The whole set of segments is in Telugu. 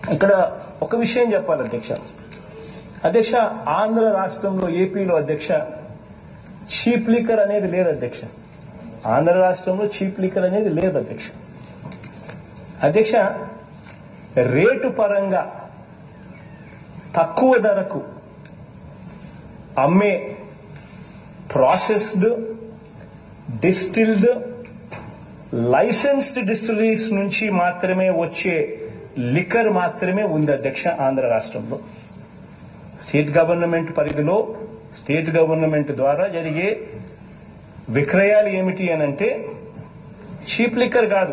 ఇక్కడ ఒక విషయం చెప్పాలి అధ్యక్ష అధ్యక్ష ఆంధ్ర రాష్ట్రంలో ఏపీలో అధ్యక్ష చీప్ లిక్కర్ అనేది లేదు అధ్యక్ష ఆంధ్ర రాష్ట్రంలో చీప్ లిక్కర్ అనేది లేదు అధ్యక్ష అధ్యక్ష రేటు పరంగా తక్కువ ధరకు అమ్మే ప్రాసెస్డ్ డిస్టిల్డ్ లైసెన్స్డ్ డిస్టిలరీస్ నుంచి మాత్రమే వచ్చే లిక్కర్ మాత్రమే ఉంది అధ్యక్ష ఆంధ్ర రాష్ట్రంలో స్టేట్ గవర్నమెంట్ పరిధిలో స్టేట్ గవర్నమెంట్ ద్వారా జరిగే విక్రయాలు ఏమిటి అని అంటే చీప్ లిక్కర్ కాదు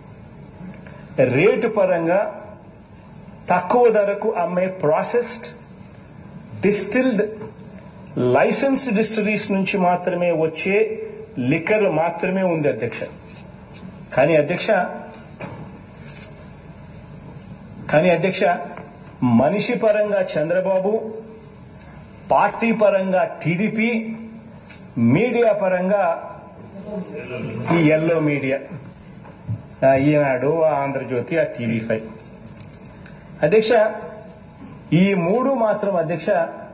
రేటు పరంగా తక్కువ ధరకు అమ్మే ప్రాసెస్డ్ డిస్టిల్డ్ లైసెన్స్డ్ డిస్టిలరీస్ నుంచి మాత్రమే వచ్చే లిక్కర్ మాత్రమే ఉంది అధ్యక్ష కానీ అధ్యక్ష కానీ అధ్యక్ష మనిషి పరంగా చంద్రబాబు పార్టీ పరంగా టీడీపీ మీడియా పరంగా ఈ ఎల్లో మీడియా ఆ ఈనాడు ఆ ఆంధ్రజ్యోతి ఆ టీవీ ఫైవ్ అధ్యక్ష ఈ మూడు మాత్రం అధ్యక్ష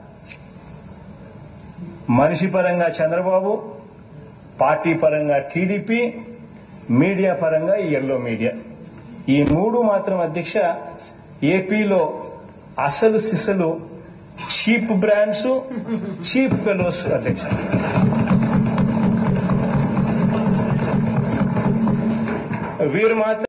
మనిషి పరంగా చంద్రబాబు పార్టీ పరంగా టీడీపీ మీడియా పరంగా ఈ ఎల్లో మీడియా ఈ మూడు మాత్రం అధ్యక్ష ఏపీలో అసలు సిసలు చీప్ బ్రాండ్స్ చీప్ ఫెలోస్ అధ్యక్ష వీరు మాత్రం